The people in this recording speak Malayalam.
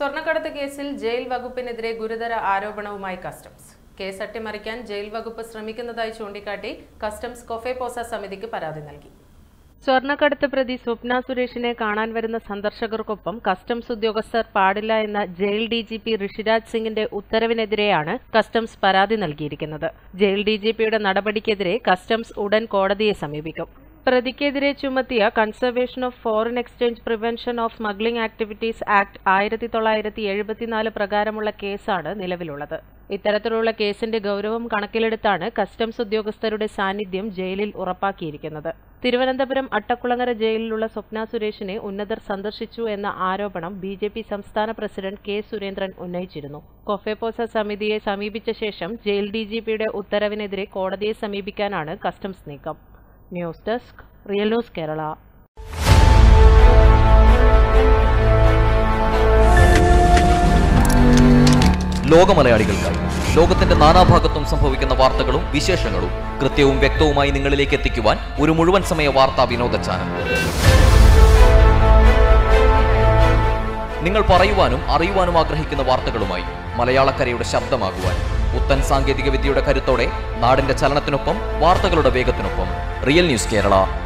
സ്വർണ്ണക്കടത്ത് കേസിൽ ജയിൽ വകുപ്പിനെതിരെ ഗുരുതര ആരോപണവുമായി കസ്റ്റംസ് കേസ് അട്ടിമറിക്കാൻ ജയിൽ വകുപ്പ് ശ്രമിക്കുന്നതായി ചൂണ്ടിക്കാട്ടി കസ്റ്റംസ് കൊഫേപോസ സമിതിക്ക് പരാതി നൽകി സ്വർണ്ണക്കടത്ത് പ്രതി സ്വപ്ന സുരേഷിനെ കാണാൻ വരുന്ന സന്ദർശകർക്കൊപ്പം കസ്റ്റംസ് ഉദ്യോഗസ്ഥർ പാടില്ല എന്ന ജയിൽ ഡി ജി പി ഋഷിരാജ് സിംഗിന്റെ ഉത്തരവിനെതിരെയാണ് കസ്റ്റംസ് പരാതി നൽകിയിരിക്കുന്നത് ജയിൽ ഡി ജി പിയുടെ നടപടിക്കെതിരെ കസ്റ്റംസ് ഉടൻ കോടതിയെ സമീപിക്കും പ്രതിക്കെതിരെ ചുമത്തിയ conservation of foreign exchange prevention of smuggling activities act ആയിരത്തി തൊള്ളായിരത്തി എഴുപത്തിനാല് പ്രകാരമുള്ള കേസാണ് നിലവിലുള്ളത് ഇത്തരത്തിലുള്ള കേസിന്റെ ഗൗരവം കണക്കിലെടുത്താണ് കസ്റ്റംസ് ഉദ്യോഗസ്ഥരുടെ സാന്നിധ്യം ജയിലിൽ ഉറപ്പാക്കിയിരിക്കുന്നത് തിരുവനന്തപുരം അട്ടക്കുളങ്ങര ജയിലിലുള്ള സ്വപ്ന സുരേഷിനെ ഉന്നതർ സന്ദർശിച്ചു എന്ന ആരോപണം ബി ജെ പി സംസ്ഥാന പ്രസിഡന്റ് കെ സുരേന്ദ്രൻ ഉന്നയിച്ചിരുന്നു കൊഫേപോസ സമിതിയെ സമീപിച്ച ശേഷം ജയിൽ ഡി ജി പിയുടെ ഉത്തരവിനെതിരെ കോടതിയെ സമീപിക്കാനാണ് കസ്റ്റംസ് നീക്കം news desk real news Kerala ലോകമലയാളികൾക്കായി ലോകത്തിന്റെ നാനാഭാഗത്തും സംഭവിക്കുന്ന വാർത്തകളും വിശേഷങ്ങളും കൃത്യവും വ്യക്തവുമായി നിങ്ങളിലേക്ക് എത്തിക്കുവാൻ ഒരു മുഴുവൻ സമയ വാർത്താ വിനോദ ചാനൽ നിങ്ങൾ പറയുവാനും അറിയുവാനും ആഗ്രഹിക്കുന്ന വാർത്തകളുമായി മലയാളക്കരയുടെ ശബ്ദമാകുവാൻ പുത്തൻ സാങ്കേതിക വിദ്യയുടെ കരുത്തോടെ നാടിന്റെ ചലനത്തിനൊപ്പം വാർത്തകളുടെ വേഗത്തിനൊപ്പം റിയൽ ന്യൂസ് കേരള